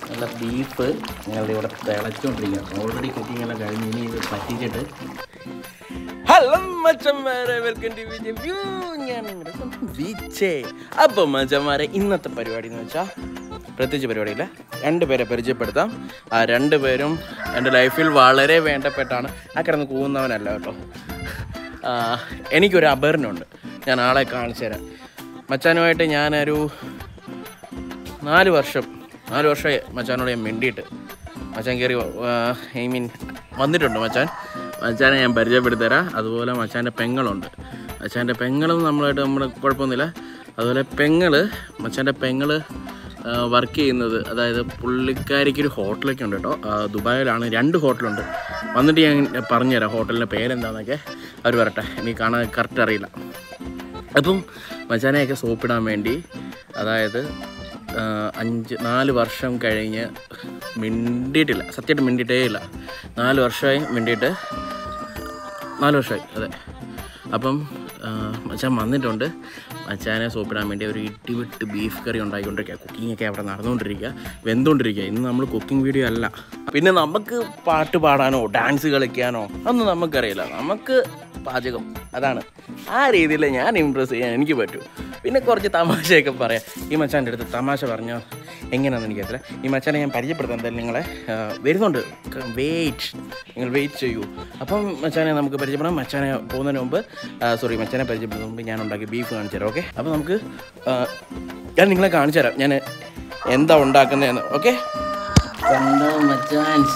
നല്ല ബീഫ് ഞങ്ങളുടെ ഇവിടെ തിളച്ചുകൊണ്ടിരിക്കുക ഓൾറെഡി കുക്കിംഗ് എല്ലാം കഴിഞ്ഞ് ഇനി ഇത് പറ്റിച്ചിട്ട് ഹലോ മച്ചന്മാരെ വെൽക്കം ടു വിജയ് വ്യൂ ഞാൻ നിങ്ങളുടെ സ്വന്തം വിജയ് അപ്പം മച്ചന്മാരെ ഇന്നത്തെ പരിപാടി എന്ന് വെച്ചാൽ പ്രത്യേകിച്ച് പരിപാടിയില്ല രണ്ട് പേരെ പരിചയപ്പെടുത്താം ആ രണ്ട് പേരും എൻ്റെ ലൈഫിൽ വളരെ വേണ്ടപ്പെട്ടാണ് ആ കിടന്ന് കൂവുന്നവനല്ല കേട്ടോ ആ, എനിക്കൊരു അപഹരണമുണ്ട് ഞാൻ ആളെ കാണിച്ചു തരാം മച്ചാനുമായിട്ട് ഞാനൊരു നാല് വർഷം നാല് വർഷമായി മച്ചാനോട് ഞാൻ മിണ്ടിയിട്ട് മച്ചാൻ കയറി ഐ മീൻ വന്നിട്ടുണ്ട് മച്ചാൻ മച്ചാനെ ഞാൻ പരിചയപ്പെടുത്തി തരാം അതുപോലെ മച്ചാൻ്റെ പെങ്ങളുണ്ട് മച്ചാൻ്റെ പെങ്ങളും നമ്മളായിട്ട് നമ്മുടെ കുഴപ്പമൊന്നുമില്ല അതുപോലെ പെങ്ങള് മച്ചാൻ്റെ പെങ്ങള് വർക്ക് ചെയ്യുന്നത് അതായത് പുള്ളിക്കാരിക്ക് ഒരു ഹോട്ടലൊക്കെ ഉണ്ട് കേട്ടോ ആ, ദുബായിലാണ് രണ്ട് ഹോട്ടലുണ്ട് വന്നിട്ട് ഞാൻ പറഞ്ഞുതരാം ഹോട്ടലിൻ്റെ പേരെന്താണെന്നൊക്കെ അവർ വരട്ടെ എനിക്ക് കാണാൻ കറക്റ്റ് അറിയില്ല അപ്പം മച്ചാനെയൊക്കെ സോപ്പിടാൻ വേണ്ടി അതായത് ആ, അഞ്ച് നാല് വർഷം കഴിഞ്ഞ് മിണ്ടിയിട്ടില്ല സത്യമായിട്ട് മിണ്ടിയിട്ടേ ഇല്ല നാല് വർഷമായി മിണ്ടിയിട്ട് നാല് വർഷമായി അതെ അപ്പം ആ, മച്ചാൻ വന്നിട്ടുണ്ട് മച്ചാനെ സോപ്പിടാൻ വേണ്ടി ഒരു ഇടിവിട്ട് ബീഫ് കറി ഉണ്ടാക്കിക്കൊണ്ടിരിക്കുക കുക്കിംഗ് ഒക്കെ അവിടെ നടന്നുകൊണ്ടിരിക്കുക വെന്തുകൊണ്ടിരിക്കുക ഇന്ന് നമ്മൾ കുക്കിംഗ് വീഡിയോ അല്ല പിന്നെ നമുക്ക് പാട്ട് പാടാനോ ഡാൻസ് കളിക്കാനോ ഒന്നും നമുക്കറിയില്ല നമുക്ക് പാചകം അതാണ് ആ രീതിയിൽ ഞാൻ ഇമ്പ്രസ് ചെയ്യാൻ എനിക്ക് പറ്റൂ പിന്നെ കുറച്ച് തമാശയൊക്കെ പറയാം ഈ മച്ചാൻ്റെ അടുത്ത് തമാശ പറഞ്ഞാൽ എങ്ങനെയാണെന്ന് എനിക്കറിയില്ല ഈ മച്ചാനെ ഞാൻ പരിചയപ്പെടുത്താം എന്തായാലും നിങ്ങളെ ആ, വരുന്നുണ്ട് വെയിറ്റ് നിങ്ങൾ വെയിറ്റ് ചെയ്യൂ അപ്പം മച്ചാനെ നമുക്ക് പരിചയപ്പെടാം മച്ചാനെ പോകുന്നതിന് മുമ്പ് സോറി മച്ചാനെ പരിചയപ്പെടുന്നതിന് മുമ്പ് ഞാൻ ഉണ്ടാക്കിയ ബീഫ് കാണിച്ചു തരാം ഓക്കെ അപ്പോൾ നമുക്ക് ആ, ഞാൻ നിങ്ങളെ കാണിച്ചു തരാം ഞാൻ എന്താ ഉണ്ടാക്കുന്നതെന്ന് ഓക്കെ കണ്ടോ മച്ചാൻസ്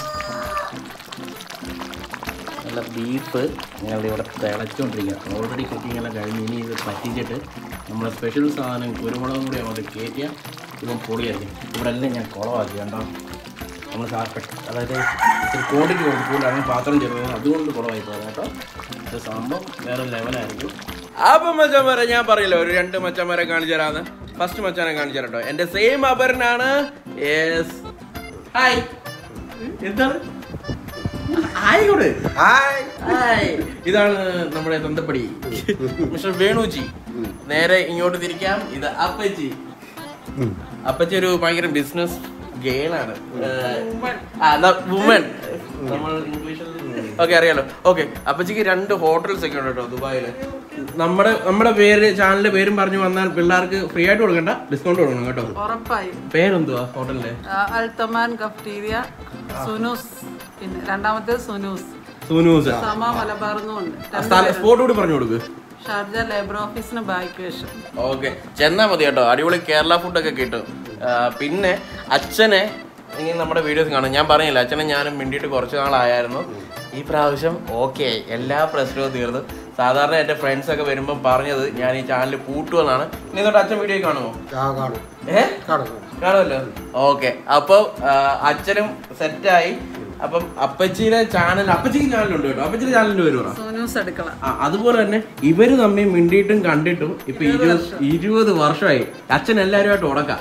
നല്ല ബീഫ് ഞങ്ങളുടെ ഇവിടെ തിളച്ചുകൊണ്ടിരിക്കുക ഓൾറെഡി കുക്കിംഗ് എല്ലാം കഴിഞ്ഞ് ഇനി ഇത് പറ്റിച്ചിട്ട് നമ്മുടെ സ്പെഷ്യൽ സാധനം കുരുമുളകും കൂടി അങ്ങോട്ട് കയറ്റിയാൽ ഇപ്പം പൊടിയായിരിക്കും ഇവിടെ എല്ലാം ഞാൻ കുളമാക്കി കണ്ടോ നമ്മൾ സാർപ്പെട്ട അതായത് ഇത്തിരി ക്വാണ്ടിറ്റി കുറച്ച് കൂടുതലാണ് പാത്രം ചെറുത് അതുകൊണ്ട് കുളമായി പോയത് കേട്ടോ ഇത് സംഭവം വേറെ ലെവലായിരിക്കും അപ്പം മച്ചാന്മാരെ ഞാൻ പറയില്ല ഒരു രണ്ട് മച്ചാന്മാരെ കാണിച്ചു തരാന്ന് ഫസ്റ്റ് മച്ചാനെ കാണിച്ചു തരാം കേട്ടോ എൻ്റെ സെയിം അപരനാണ് യെസ് ഹായ് എന്താണ് ആയിക്കോട്ടെ ഹായ് ഇതാണ് നമ്മുടെ തന്തപ്പടി മിസ്റ്റർ വേണുജി നേരെ ഇങ്ങോട്ട് തിരിക്കാം ഇത് അപ്പച്ചി അപ്പച്ചി ഒരു ഭയങ്കര ബിസിനസ് ഗേളാണ് വുമൻ നമ്മൾ ഇംഗ്ലീഷിൽ ഓക്കെ അറിയാലോ ഓക്കെ അപ്പച്ചിക്ക് രണ്ട് ഹോട്ടൽസ് ഒക്കെ ഉണ്ട് കേട്ടോ ദുബായില് നമ്മുടെ നമ്മുടെ പേര് ചാനലിന്റെ പേരും പറഞ്ഞു വന്നാൽ പിള്ളേർക്ക് ഫ്രീ ആയിട്ട് കൊടുക്കണ്ട ഡിസ്കൗണ്ട് കൊടുക്കണം കേട്ടോ ഉറപ്പായും പേരെന്തുവാ ഹോട്ടലിന്റെ ആ, അൽത്തമാൻ കഫ്റ്റീരിയ സുനൂസ് പിന്നെ രണ്ടാമത്തേത് സുനൂസ് സൂനൂസ് സമ മലബാർന്നും ഉണ്ട് സ്പോട്ട് കൂടി പറഞ്ഞു കൊടുക്ക് ഷാർജ ലേബർ ഓഫീസിന് ബാക്ക് വേഷം ഓക്കെ ചെന്നാ മതി കേട്ടോ അടിപൊളി കേരള ഫുഡൊക്കെ കിട്ടും ആ, പിന്നെ അച്ഛനെ ഇനി നമ്മുടെ വീഡിയോസ് കാണും ഞാൻ പറഞ്ഞില്ല അച്ഛനെ ഞാനും മിണ്ടിയിട്ട് കുറച്ച് നാളായിരുന്നു ഈ പ്രാവശ്യം ഓക്കെ എല്ലാ പ്രശ്നവും തീർന്നു സാധാരണ എൻ്റെ ഫ്രണ്ട്സ് ഒക്കെ വരുമ്പോൾ പറഞ്ഞത് ഞാൻ ഈ ചാനൽ പൂട്ടുമെന്നാണ് ഇനി തൊട്ട് അച്ഛൻ വീഡിയോ കാണുമോ ഏ കാണുമല്ലോ ഓക്കെ അപ്പോൾ അച്ഛനും സെറ്റായി അപ്പം അപ്പച്ചിയുടെ ചാനൽ അപ്പച്ചിക്ക് ചാനലുണ്ട് കേട്ടോ അപ്പച്ചിയുടെ ചാനലിന്റെ പേര് പറ സുനൂസ് അടുക്കള ആ, അതുപോലെ തന്നെ ഇവര് തമ്മിൽ മിണ്ടിയിട്ടും കണ്ടിട്ടും ഇപ്പൊ ഇരുപത് ഇരുപത് വർഷമായി അച്ഛൻ എല്ലാരുമായിട്ട് ഉടക്കാം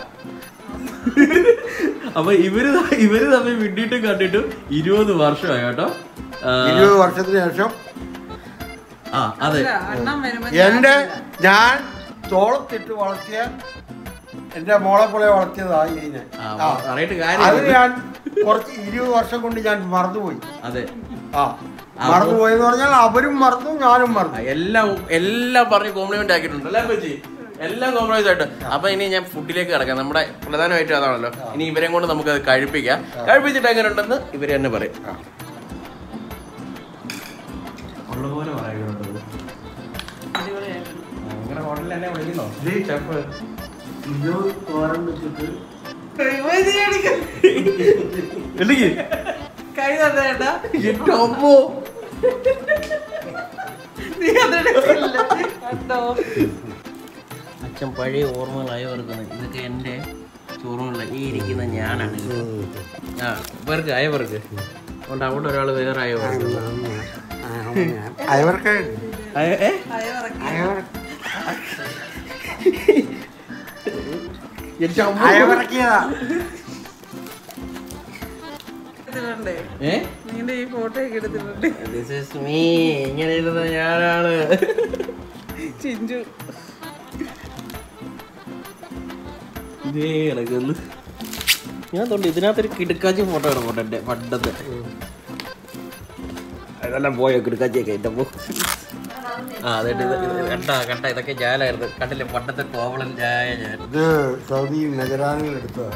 അപ്പൊ ഇവര് ത- ഇവര് തമ്മിൽ മിണ്ടിയിട്ടും കണ്ടിട്ടും ഇരുപത് വർഷമായി കേട്ടോ ആ, ഇരുപത് വർഷത്തിന് ശേഷം ആ അതെ ഇല്ല, അണ്ണൻ വരുമ്പോ എൻ്റെ ഞാൻ തോളത്തിട്ട് വളർത്തിയ എൻ്റെ മോളെ പോലെ വളർത്തിയതായി ഇതിനെ ആ, ആ. പറയിട്ട് അത് കാര്യം ഞാൻ കുറച്ച് ഇരുപത് വർഷം കൊണ്ട് ഞാൻ മറന്നുപോയി അതെ ആ മറന്നുപോയെന്ന് പറഞ്ഞാൽ അവരും മറന്നു ഞാനും ആ, മറന്നു എല്ലാം എല്ലാം പറഞ്ഞ് കോംപ്ലിമെന്റ് ആക്കിയിട്ടുണ്ട് അല്ലേ പറ്റി എല്ലാം കോംപ്രമൈസ് ആയിട്ട് അപ്പൊ ഇനി ഞാൻ ഫുഡിലേക്ക് കിടക്കാം നമ്മുടെ പ്രധാനമായിട്ടും അതാണല്ലോ ഇനി ഇവരെ കൊണ്ട് നമുക്ക് അത് കഴിപ്പിക്കാം കഴിപ്പിച്ചിട്ട് എങ്ങനെ ഉണ്ടെന്ന് ഇവര് തന്നെ പറയും ഉള്ളപോലെ പറയുന്നുണ്ട് അടിപൊളിയായിട്ടുണ്ട് നിങ്ങളുടെ ഹോട്ടലിൽ എന്നെ വിളിക്കുന്നോ ഷെഫ് ഇല്ലെങ്കിൽ കൈ തന്നേട്ടാ എന്റെ അമ്മോ നീ അതെടുക്കില്ല കേട്ടോ അച്ഛൻ പഴയ ഓർമ്മകളായി ഓർക്കുന്നത് ഇതൊക്കെ എൻ്റെ ചോറുമുള്ള ഈ ഇരിക്കുന്ന ഞാനാണ് ഇത്. ആ ഇവർക്ക് അയവർക്ക് അതുകൊണ്ട് അവിടെ ഒരാൾ വേറെ അയവർക്ക് അവർക്ക് അയ- ഏ? എന്റെ അമ്മോ. അയവിറക്കിയതാ എടുത്തിട്ടുണ്ടേ ഏ നിന്റെ ഈ ഫോട്ടോ ഒക്കെ എടുത്തിട്ടുണ്ട് ദിസ് ഇസ് മീ ഇങ്ങനെ ഇരുന്ന ഞാനാണ് ചിഞ്ചു ഇതേ കിടക്കുന്നു ഞാൻ തോന്നുന്നു ഇതിനകത്തൊരു കിടുക്കാച്ചി ഫോട്ടോ കിടപ്പുണ്ട് എൻ്റെ പണ്ടത്തെ അതെല്ലാം പോയോ കിടുക്കാച്ചിയൊക്കെ എൻ്റെ പോ ആ അതെ ഇത് ഇത് കണ്ടാ കണ്ട ഇതൊക്കെ ഞാനായിരുന്നു കണ്ടില്ലേ പണ്ടത്തെ കോവളൻ ചായ ഞാൻ ഇത് സൗദി നഗരാനിൽ എടുത്തതാണ്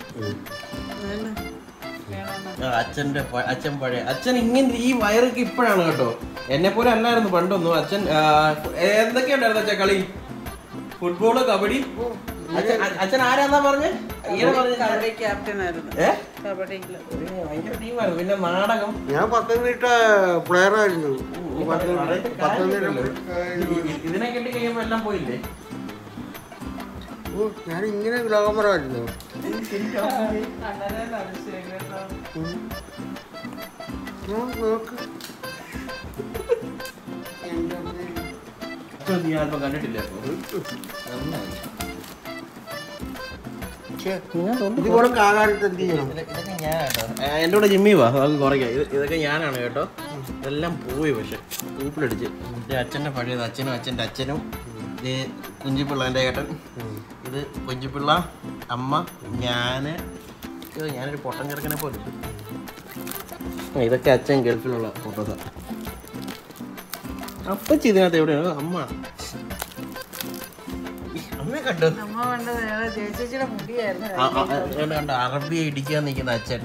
ആ, അച്ഛന്റെ പ- അച്ഛൻ പഴയ അച്ഛൻ ഇങ്ങനെ ഈ വയറൊക്കെ ഇപ്പോഴാണ് കേട്ടോ എന്നെ പോലെ അല്ലായിരുന്നു പണ്ടൊന്നും അച്ഛൻ ആ, എന്തൊക്കെയുണ്ടായിരുന്നു അച്ഛൻ കളി ഫുട്ബോള് കബഡി അച്ഛൻ അ- അച്ഛൻ ആരാന്നാ പറഞ്ഞേ ഇങ്ങനെ പറഞ്ഞ കബഡി ക്യാപ്റ്റൻ ആയിരുന്നു ഏ കബഡിയില് ഭയങ്കര ടീമായിരുന്നു പിന്നെ നാടകം ഞാൻ പത്തനംതിട്ട പ്ലെയർ ആയിരുന്നു ഈ പറയുന്ന പത്തനംതിട്ട ഇ- ഇതിനെ കെട്ടി കഴിയുമ്പോ എല്ലാം പോയില്ലേ ഓ, ഞാൻ ഇങ്ങനെ ഗ്ലാമറായിരുന്നു നോക്ക് എൻ്റെ അമ്മേ. അച്ഛൻ നീ ആൽബം കണ്ടിട്ടില്ല നന്നായി ഛെ, ഇതുപോലെ കാകാരത്ത് എന്ത് ചെയ്യണം ഇതൊക്കെ ഞാനാട്ടോ എൻ്റെ കൂടെ ജിമ്മി വാ നമുക്ക് കുറയ്ക്കാം ഇത് ഇതൊക്കെ ഞാനാണ് കേട്ടോ ഇതെല്ലാം പോയി പക്ഷെ ഗ്രൂപ്പിലടിച്ച് ഇത് അച്ഛൻ്റെ പഴയത് അച്ഛനും അച്ഛൻ്റെ അച്ഛനും ഇത് കുഞ്ചിപ്പിള്ള എൻ്റെ ഏട്ടൻ ഇത് കുഞ്ചിപ്പിള്ള അമ്മ ഞാൻ ഇത് ഞാനൊരു പൊട്ടൻ ചെറുക്കനെ പോലെ ആ, ഇതൊക്കെ അച്ഛൻ ഗൾഫിലുള്ള ഫോട്ടോസാണ് അപ്പച്ചി ഇതിനകത്ത് എവിടെയാണ് അമ്മ ഈ അമ്മയെ കണ്ടോ നമ്മ പണ്ട് നേരെ ജയചേച്ചിയുടെ മുടിയായിരുന്നു ആ, ആ, ആ, കണ്ടോ അറബിയെ ഇടിക്കാൻ നിൽക്കുന്ന അച്ഛൻ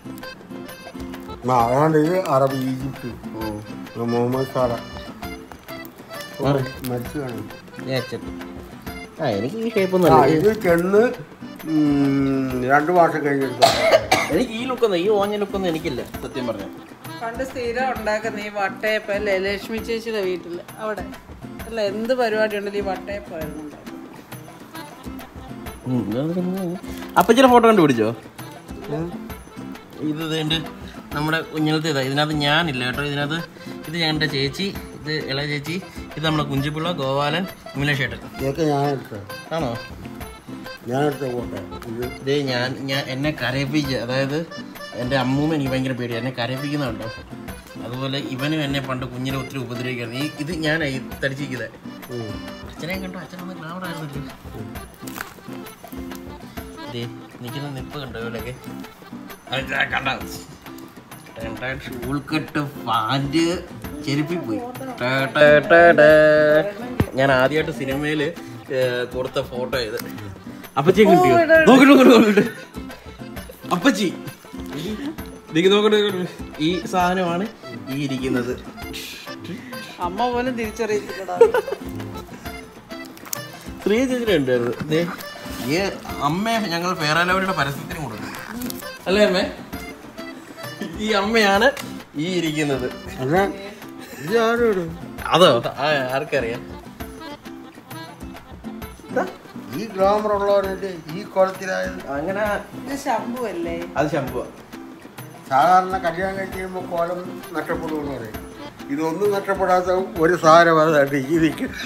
ആ, അതാണ് ഇത് അറബ് ഈജിപ്ത് മുഹമ്മദ് സാറ മാറ്. മരിച്ചു കാണും ഈ അച്ഛൻ ആ എനിക്ക് ഈ ഷേപ്പ് ഒന്നും ആ അല്ല ഇത് ചെന്ന് ഉം, രണ്ടു മാസം കഴിഞ്ഞെടുത്തു എനിക്ക് ഈ ലുക്കൊന്നും ഈ ഓഞ്ഞ ലുക്കൊന്നും എനിക്കില്ല സത്യം പറഞ്ഞ പണ്ട് സ്ഥിരം ഉണ്ടാക്കുന്ന ഈ വട്ടയപ്പം അല്ലേ ലക്ഷ്മി ചേച്ചിയുടെ വീട്ടിൽ അവിടെ അല്ല എന്ത് പരിപാടി ഉണ്ടെങ്കിലും ഈ വട്ടയപ്പായിരുന്നു ഉണ്ടാക്കുന്നത്. അപ്പച്ചിയുടെ ഫോട്ടോ കണ്ടുപിടിച്ചോ ഇത് ഇതുണ്ട് നമ്മുടെ കുഞ്ഞിലത്തെ ഇതാ ഇതിനകത്ത് ഞാനില്ല കേട്ടോ ഇതിനകത്ത് ഇത് ഞങ്ങളുടെ ചേച്ചി ഇത് ഇളയ ചേച്ചി ഇത് നമ്മുടെ കുഞ്ചിപ്പിള്ള ഗോപാലൻ വിമലേഷേട്ടൻ ഇതൊക്കെ ഞാൻ എടുത്തത് ആണോ ഞാൻ എടുത്ത ഫോട്ടോ ഇത് ഇത് ഞാൻ ഞാൻ എന്നെ കരയിപ്പിച്ച അതായത് എൻ്റെ അമ്മൂമ്മ എനിക്ക് ഭയങ്കര പേടി എന്നെ കരയിപ്പിക്കുന്നുണ്ടോ അതുപോലെ ഇവനും എന്നെ പണ്ട് കുഞ്ഞിനെ ഒത്തിരി ഉപദ്രവിക്കായിരുന്നു ഈ ഇത് ഞാനാ ഈ തടിച്ചിരിക്കുന്നത് ഉം. അച്ഛനെ കണ്ടോ അച്ഛനൊന്ന് ഗ്ലാമറായിരുന്നല്ലോ ദേ നിൽക്കുന്ന നിപ്പ് കണ്ടോ ഇവരൊക്കെ കണ്ട ഷൂൾ കെട്ട് പാൻറ് ചെരുപ്പി പോയി ടേ, ടേ, ടേ, ടേ. ഞാൻ ആദ്യമായിട്ട് സിനിമയിൽ കൊടുത്ത ഫോട്ടോ ഇത് അപ്പച്ചിയെ കിട്ടിയോ നോക്കട്ടെ നോക്കട്ടെ നോക്കട്ടെ അപ്പച്ചി ഇതിക്ക് നോക്കട്ടെ നോക്കട്ടെ. ഈ സാധനമാണ് ഈ ഇരിക്കുന്നത് അമ്മ പോലും തിരിച്ചറിയത്തില്ലടാ സ്ത്രീ ചേച്ചിയുടെ ഉണ്ടായിരുന്നു ദേ, ഈ അമ്മയെ ഞങ്ങൾ ഫെയറാലവരുടെ പരസ്യത്തിന് കൊടുക്കും അല്ലേ അമ്മേ ഈ അമ്മയാണ് ഈ ഇരിക്കുന്നത് അല്ല ഇത് ആരോട് അതോ ആ, ആർക്കറിയാം ഈ ഗ്ലാമർ ഉള്ളവരുടെ ഈ കുളത്തിലായത് അങ്ങനെ ഇത് ശംഭു അല്ലേ അത് ശമ്പുവ സാധാരണ കല്യാണം കഴിച്ച് കഴിയുമ്പോൾ കോലം നഷ്ടപ്പെടുമെന്ന് പറയും ഇതൊന്നും നഷ്ടപ്പെടാത്ത ഒരു സാധനം അതായിട്ട് ഈ നിൽക്കുന്നത്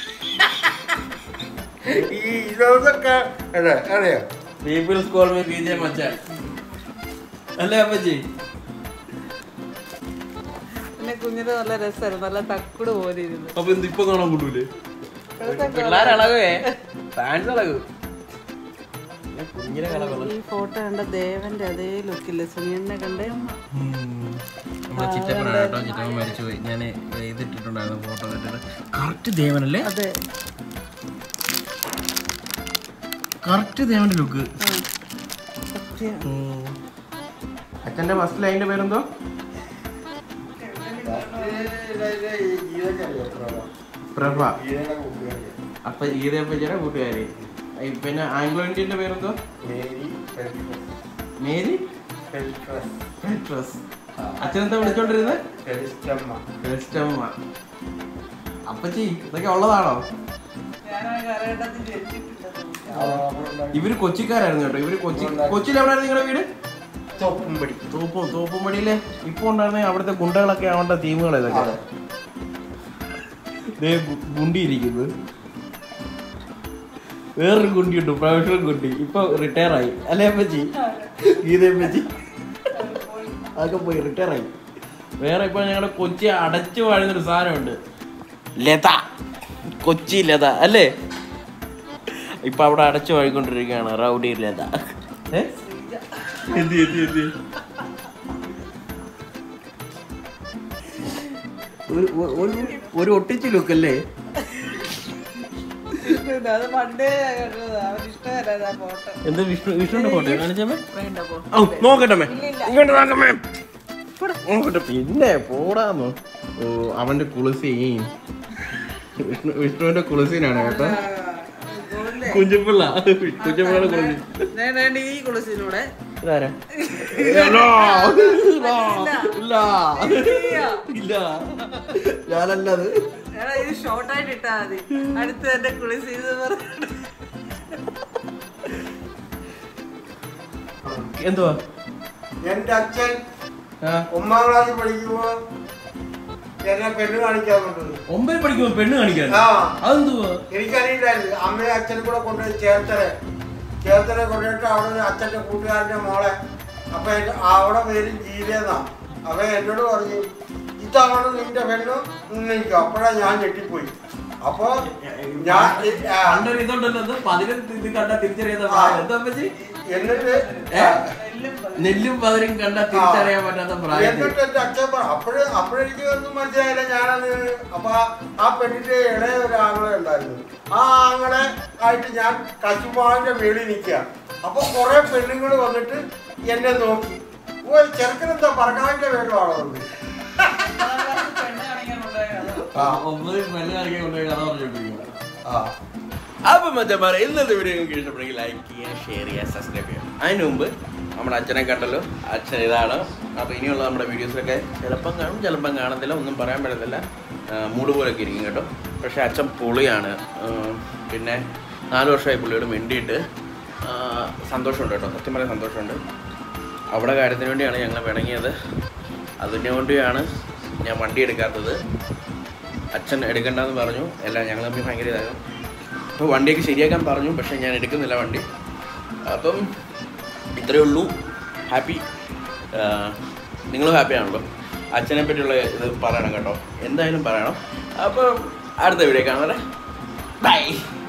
ഈ ഇതൊക്കെ അതെ അറിയാം peoples call me P J മച്ചാൻ അല്ലേ അപ്പച്ചി പിന്നെ കുഞ്ഞിന് നല്ല രസമായിരുന്നു നല്ല തക്കുട് പോലെ ഇരുന്നു അപ്പൊ എന്ത് ഇപ്പൊ കാണാൻ കൂട്ടൂലേ ഇപ്പോഴത്തെ പിള്ളേരെ അളകേ പാൻസ് അളകു കുഞ്ഞിനെ കളകള് ഈ ഫോട്ടോ കണ്ട ദേവന്റെ അതേ ലുക്കില്ലേ സുനിയനെ കണ്ടേ നമ്മുടെ ചിറ്റപ്പനാണ് കേട്ടോ ചിറ്റപ്പൻ മരിച്ചുപോയി ഞാൻ ഇതിട്ടിട്ടുണ്ടായിരുന്നു ഫോട്ടോ ഇട്ടിട്ട് കറക്റ്റ് ദേവനല്ലേ അതെ കറക്റ്റ് ദേവന്റെ ലുക്ക് സത്യം അച്ഛന്റെ ഫസ്റ്റ് ലൈനിന്റെ പേരെന്തോ പ്രഭ അപ്പൊ ഈതപ്പച്ചയുടെ കൂട്ടുകാരി ഈ പിന്നെ ആംഗ്ലോ ഇന്ത്യന്റെ പേരെന്തോ മേരി പെട്രസ് അച്ഛനെന്താ വിളിച്ചോണ്ടിരുന്നത് ക്രിസ്റ്റമ്മ അപ്പച്ചി ഇതൊക്കെ ഉള്ളതാണോ ഞാൻ ആ കാലഘട്ടത്തിൽ ജനിച്ചിട്ടില്ല ഇവര് കൊച്ചിക്കാരായിരുന്നു കേട്ടോ ഇവര് കൊച്ചി കൊച്ചിയിൽ എവിടെയായിരുന്നു നിങ്ങളുടെ വീട് തോപ്പുംപടി തോപ്പും തോപ്പുംപടിയിലെ ഇപ്പൊ ഉണ്ടായിരുന്ന അവിടുത്തെ ഗുണ്ടകളൊക്കെ അവന്റെ ടീമുകൾ ഇതൊക്കെ ദേ ഗു- ഗുണ്ടി ഇരിക്കുന്നത് വേറൊരു ഗുണ്ടിയുണ്ട് പ്രൊഫഷണൽ ഗുണ്ടി ഇപ്പൊ റിട്ടയർ ആയി അല്ലേ അമ്മച്ചി ഗീതയമ്മച്ചി അതൊക്കെ പോയി റിട്ടയർ ആയി വേറെ ഇപ്പൊ ഞങ്ങളുടെ കൊച്ചി അടച്ചു വാഴുന്നൊരു സാധനമുണ്ട് ലത കൊച്ചി ലത അല്ലേ ഇപ്പൊ അവിടെ അടച്ചു വാഴിക്കൊണ്ടിരിക്കുകയാണ് റൗഡി ലത ഏ ശ്രീജ എന്ത് എന്ത് എന്ത് ഒരു ഒരു- ഒരു ഒട്ടിച്ച് ലുക്കല്ലേ വിഷ്ണുവിന്റെ അത് പണ്ടേ കണ്ടത് അവൻ ഇഷ്ടമല്ല ആ ഫോട്ടോ എന്ത് വിഷ്ണു വിഷ്ണുവിന്റെ ഫോട്ടോ കാണിച്ചമ്മേ വേണ്ട പോ ഔ, നോക്കട്ടെ മേ. ഇങ്ങോട്ട് നോക്കമ്മേ. നോക്കട്ടെ പിന്നെ പോടാമോ ഓ അവന്റെ കുളിസി വിഷ്ണു വിഷ്ണുവിന്റെ കുളിസീനാണ് കേട്ടോ കുഞ്ചുപിള്ള കുഞ്ചുപിള്ളയുടെ കുളിസി നേടേണ്ട ഈ കുളിസിലൂടെ ഇതാരാ ഇല്ല. ഇല്ല. ഇല്ല ഞാനല്ല അത് എടാ ഇത് ഷോർട്ടായിട്ട് ഇട്ടാ മതി അടുത്ത് എന്റെ കുളിസി ഇത് പറഞ്ഞിട്ട് എന്തുവാ എന്റെ അച്ഛൻ ആ, ഒന്നാം ക്ലാസ്സിൽ പഠിക്കുമ്പോ എന്നെ പെണ്ണ് കാണിക്കാൻ കൊണ്ടത് ഒമ്പതിൽ പഠിക്കുമ്പോ പെണ്ണ് കാണിക്കാൻ ആ അതെന്തുവാ എനിക്കറിയില്ലായിരുന്നു അമ്മയും അച്ഛനും കൂടെ കൊണ്ടുപോയി ചേർത്തല ചേർത്തല കൊണ്ടുപോയിട്ട് അവിടെ ഒരു അച്ഛൻ്റെ കൂട്ടുകാരൻ്റെ മോളെ അപ്പൊ എന്റെ- അവിടെ പേര് ജീലെന്നാ അപ്പൊ എന്നോട് പറഞ്ഞു ഇതാണ് നിന്റെ പെണ്ണ് നിന്നിരിക്കും അപ്പോഴാണ് ഞാൻ ഞെട്ടിപ്പോയി അപ്പൊ ഞാൻ ആ, പണ്ടൊരു ഇതുണ്ടല്ലോ ഇത് പതിനെട്ട് ഇത് കണ്ട തിരിച്ചറിയാത്ത പ്രായം എന്താ പറ്റി എന്നിട്ട് ഏ? നെല്ലും പതിരും കണ്ട തിരിച്ചറിയാൻ പറ്റാത്ത പ്രായത്തിൽ എന്നിട്ട് എന്റെ അച്ഛൻ പറ- അപ്പോഴ് അപ്പോഴെനിക്ക് ഒന്നും മനസ്സിലായില്ല ഞാനത് അപ്പൊ ആ പെണ്ണിന്റെ ഇളയ ഒരു ആങ്ങളെ ഉണ്ടായിരുന്നു ആ ആങ്ങളെ ആയിട്ട് ഞാൻ കശുമാവിന്റെ മേളിൽ നിൽക്കുക അപ്പൊ കുറെ പെണ്ണുങ്ങൾ വന്നിട്ട് എന്നെ നോക്കി ഓ ചെറുക്കനെന്താ പറക്കാവിന്റെ വേണ്ടമാണോ എന്ന് പെണ്ണ് കാണിക്കാൻ കൊണ്ടുപോയത് ആ ഒമ്പതിൽ പെണ്ണ് കാണിക്കാൻ കൊണ്ടുപോയി കഥ പറഞ്ഞോണ്ടിരിക്കുന്നു ആ അപ്പൊ മറ്റന്മാരെ ഇന്നത്തെ വീഡിയോ നിങ്ങൾക്ക് ഇഷ്ടപ്പെടുമെങ്കിൽ ലൈക്ക് ചെയ്യുക ഷെയർ ചെയ്യുക സബ്സ്ക്രൈബ് ചെയ്യുക അതിന് മുമ്പ് നമ്മുടെ അച്ഛനെ കണ്ടല്ലോ അച്ഛൻ ഇതാണ് അപ്പോൾ ഇനിയുള്ള നമ്മുടെ വീഡിയോസിലൊക്കെ ചിലപ്പം കാണും ചിലപ്പം കാണത്തില്ല ഒന്നും പറയാൻ പറ്റത്തില്ല മൂഡ് പോലൊക്കെ ഇരിക്കും കേട്ടോ പക്ഷേ അച്ഛൻ പൊളിയാണ് ആ, പിന്നെ നാല് വർഷമായി പുള്ളിയോട് മിണ്ടിയിട്ട് ആ, സന്തോഷമുണ്ട് കേട്ടോ സത്യം പറയാൻ സന്തോഷമുണ്ട് അവിടെ കാര്യത്തിന് വേണ്ടിയാണ് ഞങ്ങൾ പിണങ്ങിയത് അതിനെ വേണ്ടിയാണ് ഞാൻ വണ്ടി എടുക്കാത്തത് അച്ഛൻ എടുക്കണ്ടെന്ന് പറഞ്ഞു എല്ലാം ഞങ്ങൾ തമ്മിൽ ഭയങ്കര ഇതായിരുന്നു അപ്പോൾ വണ്ടിയൊക്കെ ശരിയാക്കാൻ പറഞ്ഞു പക്ഷേ ഞാൻ എടുക്കുന്നില്ല വണ്ടി അപ്പം ഇത്രയേ ഉള്ളൂ ഹാപ്പി നിങ്ങളും ഹാപ്പി ആണല്ലോ അച്ഛനെ പറ്റിയുള്ള ഇത് പറയണം കേട്ടോ എന്തായാലും പറയണം അപ്പം അടുത്ത വീഡിയോ കാണാം ബൈ